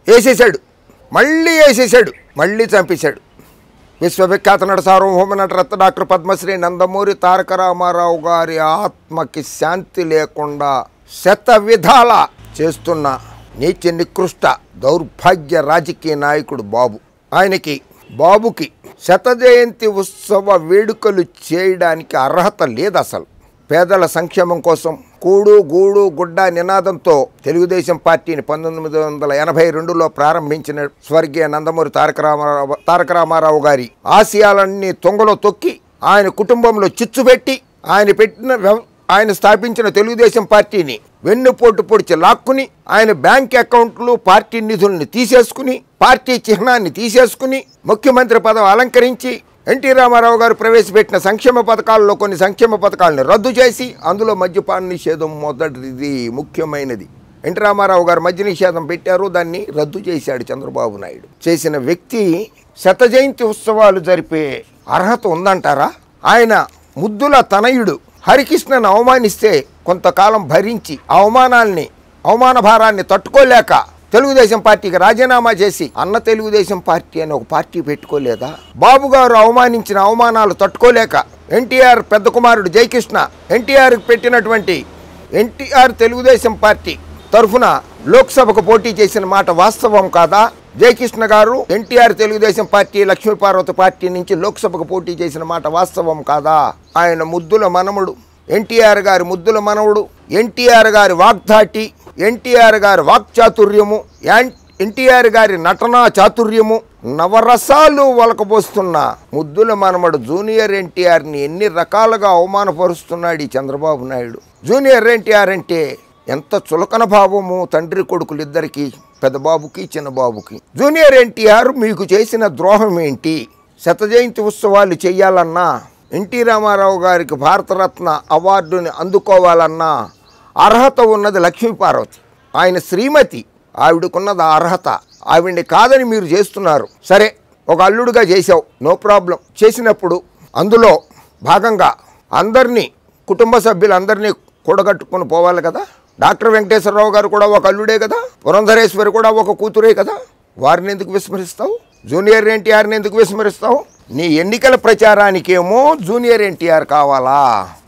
వేసేసాడు మళ్ళీ వేసేసాడు మళ్ళీ చంపేశాడు విశ్వవిఖ్యాత నట సార్వభౌమ నటరత్న డాక్టర్ పద్మశ్రీ నందమూరి తారక రామారావు గారి ఆత్మకి శాంతి లేకుండా శత విధాల చేస్తున్న నీచ నికృష్ట దౌర్భాగ్య రాజకీయ నాయకుడు బాబు ఆయనకి బాబుకి శత జయంతి ఉత్సవ వేడుకలు చేయడానికి అర్హత లేదు అసలు పేదల సంక్షేమం కోసం కూడు గూడు గుడ్డ నినాదంతో తెలుగుదేశం పార్టీని పంతొమ్మిది వందల ఎనభై రెండులో ప్రారంభించిన స్వర్గీయ నందమూరి తారక రామారావు తారక రామారావు గారి ఆశయాలన్నీ తొంగలో తొక్కి ఆయన కుటుంబంలో చిచ్చు పెట్టి ఆయన పెట్టిన వ్యవ- ఆయన స్థాపించిన తెలుగుదేశం పార్టీని వెన్నుపోటు పొడిచి లాక్కుని ఆయన బ్యాంక్ అకౌంట్లు పార్టీ నిధుల్ని తీసేసుకుని పార్టీ చిహ్నాన్ని తీసేసుకుని ముఖ్యమంత్రి పదవి అలంకరించి ఎన్టీ రామారావు గారు ప్రవేశపెట్టిన సంక్షేమ పథకాల్లో కొన్ని సంక్షేమ పథకాలను రద్దు చేసి అందులో మద్యపాన నిషేధం మొదటిది ముఖ్యమైనది ఎన్టీ రామారావు గారు మద్య నిషేధం పెట్టారు దాన్ని రద్దు చేశాడు చంద్రబాబు నాయుడు చేసిన వ్యక్తి శత జయంతి ఉత్సవాలు జరిపే అర్హత ఉందంటారా ఆయన ముద్దుల తనయుడు హరికృష్ణను అవమానిస్తే కొంతకాలం భరించి ఆ అవమానాల్ని అవమాన భారాన్ని తట్టుకోలేక తెలుగుదేశం పార్టీకి రాజీనామా చేసి అన్న తెలుగుదేశం పార్టీ అని ఒక పార్టీ పెట్టుకోలేదా బాబు గారు అవమానించిన అవమానాలు తట్టుకోలేక ఎన్టీఆర్ పెద్ద కుమారుడు జయకృష్ణ ఎన్టీఆర్కి పెట్టినటువంటి ఎన్టీఆర్ తెలుగుదేశం పార్టీ తరఫున లోక్సభకు పోటీ చేసిన మాట వాస్తవం కాదా Jayakrishna garu NTR Telugudesam party Lakshmiparvathi party నుంచి లోక్సభకు పోటీ చేసిన మాట వాస్తవం కాదా ఆయన ముద్దుల మనముడు ఎన్టీఆర్ గారి ముద్దుల మనవుడు ఎన్టీఆర్ గారి వాగ్ధాటి ఎన్టీఆర్ గారి వాక్చాతుర్యము యాన్- ఎన్టీఆర్ గారి నటనా చాతుర్యము నవరసాలు వలకబోస్తున్న ముద్దుల మనమడు జూనియర్ ఎన్టీఆర్ని ఎన్ని రకాలుగా అవమానపరుస్తున్నాడు ఈ చంద్రబాబు నాయుడు జూనియర్ ఎన్టీఆర్ అంటే ఎంత చులకన భావము తండ్రి కొడుకులిద్దరికి పెద్దబాబుకి చిన్నబాబుకి జూనియర్ ఎన్టీఆర్ మీకు చేసిన ద్రోహం ఏంటి శత జయంతి ఉత్సవాలు చేయాలన్నా ఎన్టీ రామారావు గారికి భారతరత్న అవార్డుని అందుకోవాలన్నా అర్హత ఉన్నది లక్ష్మీపార్వతి ఆయన శ్రీమతి ఆవిడకున్నది ఆ అర్హత ఆవిడ్ని కాదని మీరు చేస్తున్నారు సరే ఒక అల్లుడుగా చేసావు నో ప్రాబ్లం చేసినప్పుడు అందులో భాగంగా అందరినీ కుటుంబ సభ్యులందరినీ కూడగట్టుకుని పోవాలి కదా డాక్టర్ వెంకటేశ్వరరావు గారు కూడా ఒక అల్లుడే కదా పురంధరేశ్వరి కూడా ఒక కూతురే కదా వారిని ఎందుకు విస్మరిస్తావు జూనియర్ ఎన్టీఆర్ని ఎందుకు విస్మరిస్తావు నీ ఎన్నికల ప్రచారానికేమో జూనియర్ ఎన్టీఆర్ కావాలా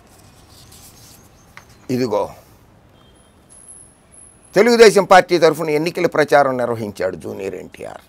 ఇదిగో తెలుగుదేశం పార్టీ తరఫున ఎన్నికల ప్రచారం నిర్వహించాడు జూనియర్ ఎన్టీఆర్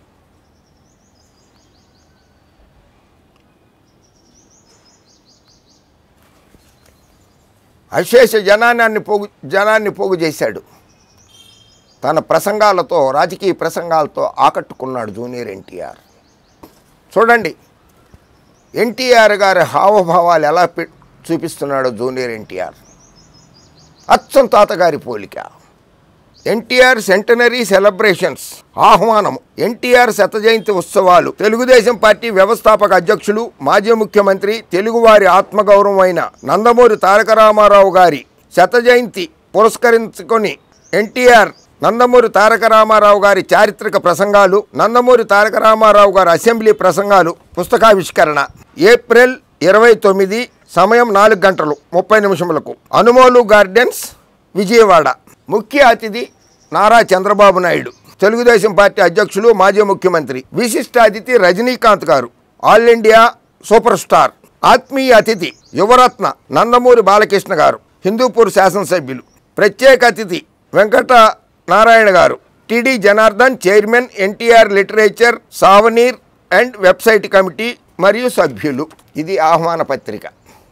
అశేష జనాన్ని పోగు జనాన్ని పోగు చేశాడు తన ప్రసంగాలతో రాజకీయ ప్రసంగాలతో ఆకట్టుకున్నాడు జూనియర్ ఎన్టీఆర్ చూడండి ఎన్టీఆర్ గారి హావభావాలు ఎలా పె చూపిస్తున్నాడో జూనియర్ ఎన్టీఆర్ అచ్చం తాతగారి పోలిక ఎన్టీఆర్ సెంటనరీ సెలబ్రేషన్స్ ఆహ్వానం ఎన్టీఆర్ శత జయంతి ఉత్సవాలు తెలుగుదేశం పార్టీ వ్యవస్థాపక అధ్యక్షులు మాజీ ముఖ్యమంత్రి తెలుగువారి ఆత్మగౌరవం అయిన నందమూరి తారక రామారావు గారి శత జయంతి పురస్కరించుకొని ఎన్టీఆర్ నందమూరి తారక రామారావు గారి చారిత్రక ప్రసంగాలు నందమూరి తారక రామారావు గారి అసెంబ్లీ ప్రసంగాలు పుస్తకావిష్కరణ ఏప్రిల్ ఇరవై తొమ్మిది సమయం నాలుగు గంటలు ముప్పై నిమిషములకు అనుమోలు గార్డెన్స్ విజయవాడ ముఖ్య అతిథి నారా చంద్రబాబు నాయుడు తెలుగుదేశం పార్టీ అధ్యక్షులు మాజీ ముఖ్యమంత్రి విశిష్ట అతిథి రజనీకాంత్ గారు ఆల్ ఇండియా సూపర్ స్టార్ ఆత్మీయ అతిథి యువరత్న నందమూరి బాలకృష్ణ గారు హిందూపూర్ శాసనసభ్యులు ప్రత్యేక అతిథి Venkata Narayana garu TD Janardhan chairman NTR literature souvenir and website committee మరియు సభ్యులు ఇది ఆహ్వాన పత్రిక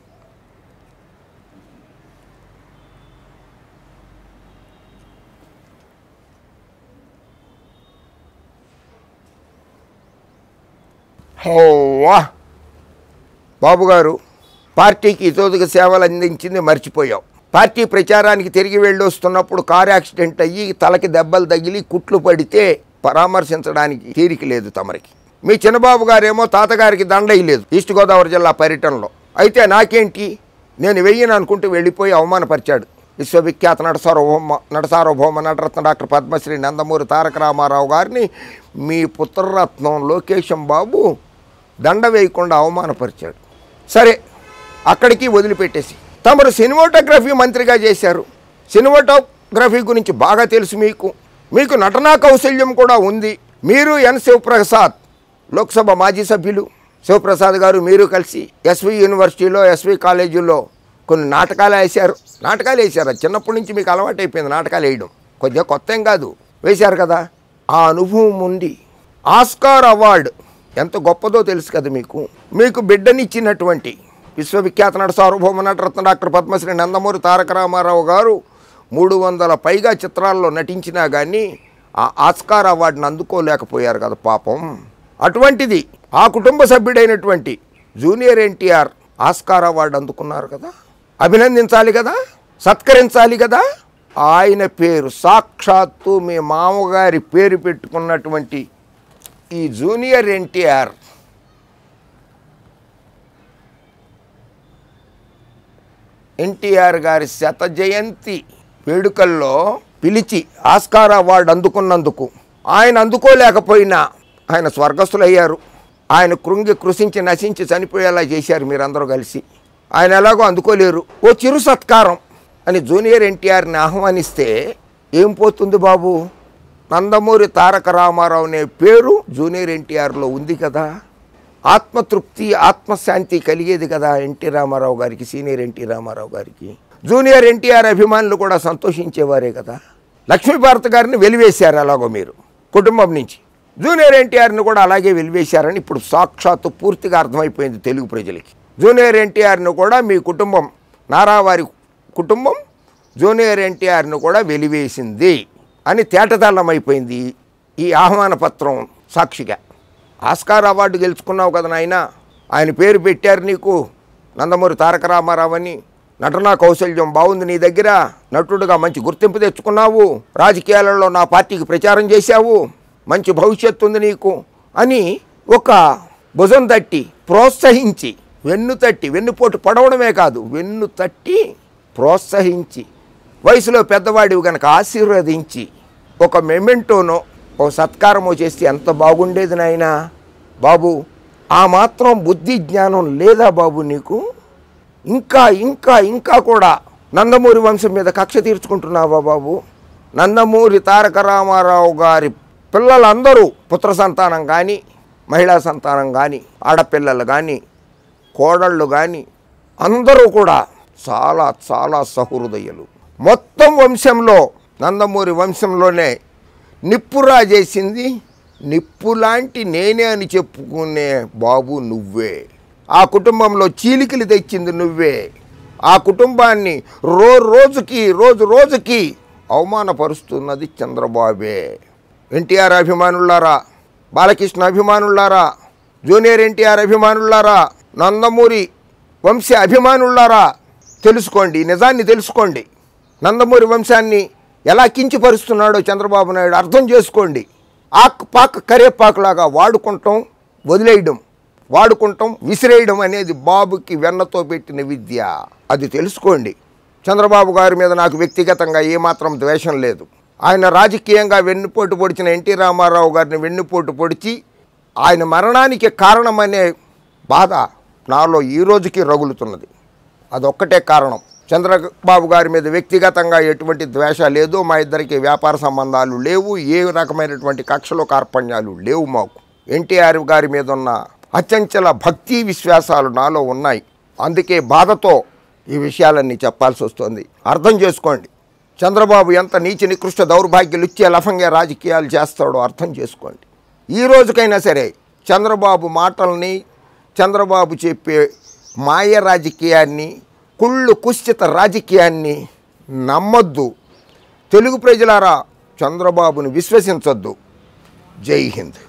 హోవా బాబు గారు పార్టీకి ఇతోదిక సేవలు అందించింది మర్చిపోయావు పార్టీ ప్రచారానికి తిరిగి వెళ్ళొస్తున్నప్పుడు కారు యాక్సిడెంట్ అయ్యి తలకి దెబ్బలు తగిలి కుట్లు పడితే పరామర్శించడానికి తీరిక లేదు తమరికి మీ చిన్నబాబు గారేమో తాతగారికి దండయ్యలేదు ఈస్ట్ గోదావరి జిల్లా పర్యటనలో అయితే నాకేంటి నేను వెయ్యను అనుకుంటూ వెళ్ళిపోయి అవమానపరిచాడు విశ్వవిఖ్యాత నటసార్వభౌమ నటసార్వభౌమ నటరత్న డాక్టర్ పద్మశ్రీ నందమూరి తారక రామారావు గారిని మీ పుత్రరత్నం లోకేశం బాబు దండ వేయకుండా అవమానపరిచాడు సరే అక్కడికి వదిలిపెట్టేసి తమరు సినిమాటోగ్రఫీ మంత్రిగా చేశారు సినిమాటోగ్రఫీ గురించి బాగా తెలుసు మీకు మీకు నటనా కౌశల్యం కూడా ఉంది మీరు ఎన్ శివప్రసాద్ లోక్సభ మాజీ సభ్యులు శివప్రసాద్ గారు మీరు కలిసి ఎస్వి యూనివర్సిటీలో ఎస్వి కాలేజీలో కొన్ని నాటకాలు వేశారు నాటకాలు వేశారు అది చిన్నప్పటి నుంచి మీకు అలవాటు అయిపోయింది నాటకాలు వేయడం కొద్దిగా కొత్త ఏం కాదు వేశారు కదా ఆ అనుభవం ఉంది ఆస్కార్ అవార్డు ఎంత గొప్పదో తెలుసు కదా మీకు మీకు బిడ్డనిచ్చినటువంటి విశ్వవిఖ్యాత నట సార్వభౌమ నటరత్న డాక్టర్ పద్మశ్రీ నందమూరి తారక రామారావు గారు మూడు వందల పైగా చిత్రాల్లో నటించినా కానీ ఆ ఆస్కార్ అవార్డును అందుకోలేకపోయారు కదా పాపం అటువంటిది ఆ కుటుంబ సభ్యుడైనటువంటి జూనియర్ ఎన్టీఆర్ ఆస్కార్ అవార్డు అందుకున్నారు కదా అభినందించాలి కదా సత్కరించాలి కదా ఆయన పేరు సాక్షాత్తు మీ మామగారి పేరు పెట్టుకున్నటువంటి ఈ జూనియర్ ఎన్టీఆర్ ఎన్టీఆర్ గారి శత జయంతి వేడుకల్లో పిలిచి ఆస్కార్ అవార్డు అందుకున్నందుకు ఆయన అందుకోలేకపోయినా ఆయన స్వర్గస్థులయ్యారు ఆయన కృంగి కృషించి నశించి చనిపోయేలా చేశారు మీరందరూ కలిసి ఆయన ఎలాగో అందుకోలేరు ఓ చిరు సత్కారం అని జూనియర్ ఎన్టీఆర్ని ఆహ్వానిస్తే ఏం పోతుంది బాబు నందమూరి తారక రామారావు అనే పేరు జూనియర్ ఎన్టీఆర్లో ఉంది కదా ఆత్మతృప్తి ఆత్మశాంతి కలిగేది కదా ఎన్టీ రామారావు గారికి సీనియర్ ఎన్టీ రామారావు గారికి జూనియర్ ఎన్టీఆర్ అభిమానులు కూడా సంతోషించేవారే కదా లక్ష్మీభారత్ గారిని వెలివేశారు అలాగో మీరు కుటుంబం నుంచి జూనియర్ ఎన్టీఆర్ని కూడా అలాగే వెలివేశారని ఇప్పుడు సాక్షాత్తు పూర్తిగా అర్థమైపోయింది తెలుగు ప్రజలకి జూనియర్ ఎన్టీఆర్ని కూడా మీ కుటుంబం నారావారి కుటుంబం జూనియర్ ఎన్టీఆర్ను కూడా వెలివేసింది అని తేటతల్లమైపోయింది ఈ ఆహ్వాన పత్రం సాక్షిగా ఆస్కార్ అవార్డు గెలుచుకున్నావు కదా నాయన ఆయన పేరు పెట్టారు నీకు నందమూరి తారక రామారావు అని నటనా కౌశల్యం బాగుంది నీ దగ్గర నటుడుగా మంచి గుర్తింపు తెచ్చుకున్నావు రాజకీయాలలో నా పార్టీకి ప్రచారం చేశావు మంచి భవిష్యత్తు ఉంది నీకు అని ఒక భుజం తట్టి ప్రోత్సహించి వెన్ను తట్టి వెన్నుపోటు పడవడమే కాదు వెన్ను తట్టి ప్రోత్సహించి వయసులో పెద్దవాడివి గనక ఆశీర్వదించి ఒక మెమెంటోనో ఒక సత్కారమో చేస్తే ఎంత బాగుండేది నాయనా బాబు ఆ మాత్రం బుద్ధి జ్ఞానం లేదా బాబు నీకు ఇంకా ఇంకా ఇంకా కూడా నందమూరి వంశం మీద కక్ష తీర్చుకుంటున్నావా బాబు నందమూరి తారక రామారావు గారి పిల్లలందరూ పుత్ర సంతానం కానీ మహిళా సంతానం కానీ ఆడపిల్లలు కానీ కోడళ్ళు కానీ అందరూ కూడా చాలా చాలా సహృదయులు మొత్తం వంశంలో నందమూరి వంశంలోనే నిప్పురా చేసింది నిప్పు లాంటి నేనే అని చెప్పుకునే బాబు నువ్వే ఆ కుటుంబంలో చీలికలు తెచ్చింది నువ్వే ఆ కుటుంబాన్ని రో రోజుకి రోజు రోజుకి అవమానపరుస్తున్నది చంద్రబాబే ఎన్టీఆర్ అభిమానులారా బాలకృష్ణ అభిమానులారా జూనియర్ ఎన్టీఆర్ అభిమానులారా నందమూరి వంశ అభిమానులారా తెలుసుకోండి ఈ నిజాన్ని తెలుసుకోండి నందమూరి వంశాన్ని ఎలా కించిపరుస్తున్నాడో చంద్రబాబు నాయుడు అర్థం చేసుకోండి ఆక్ పాక్ కరేపాకులాగా వాడుకుంటాం వదిలేయడం వాడుకుంటాం విసిరేయడం అనేది బాబుకి వెన్నతో పెట్టిన విద్య అది తెలుసుకోండి చంద్రబాబు గారి మీద నాకు వ్యక్తిగతంగా ఏమాత్రం ద్వేషం లేదు ఆయన రాజకీయంగా వెన్నుపోటు పొడిచిన ఎన్టీ రామారావు గారిని వెన్నుపోటు పొడిచి ఆయన మరణానికి కారణమనే బాధ నాలో ఈ రోజుకి రగులుతున్నది అదొక్కటే కారణం చంద్రబాబు గారి మీద వ్యక్తిగతంగా ఎటువంటి ద్వేష లేదు మా ఇద్దరికి వ్యాపార సంబంధాలు లేవు ఏ రకమైనటువంటి కక్షలు కార్పణ్యాలు లేవు మాకు ఎన్టీఆర్ గారి మీద ఉన్న అచంచల భక్తి విశ్వాసాలు నాలో ఉన్నాయి అందుకే బాధతో ఈ విషయాలన్నీ చెప్పాల్సి వస్తుంది అర్థం చేసుకోండి చంద్రబాబు ఎంత నీచ నికృష్ట దౌర్భాగ్యులు ఇచ్చే లఫంగా రాజకీయాలు చేస్తాడో అర్థం చేసుకోండి ఈ రోజుకైనా సరే చంద్రబాబు మాటల్ని చంద్రబాబు చెప్పే మాయ రాజకీయాన్ని కుళ్ళు కుశ్చిత రాజకీయాన్ని నమ్మొద్దు తెలుగు ప్రజలారా చంద్రబాబును విశ్వసించొద్దు జై హింద్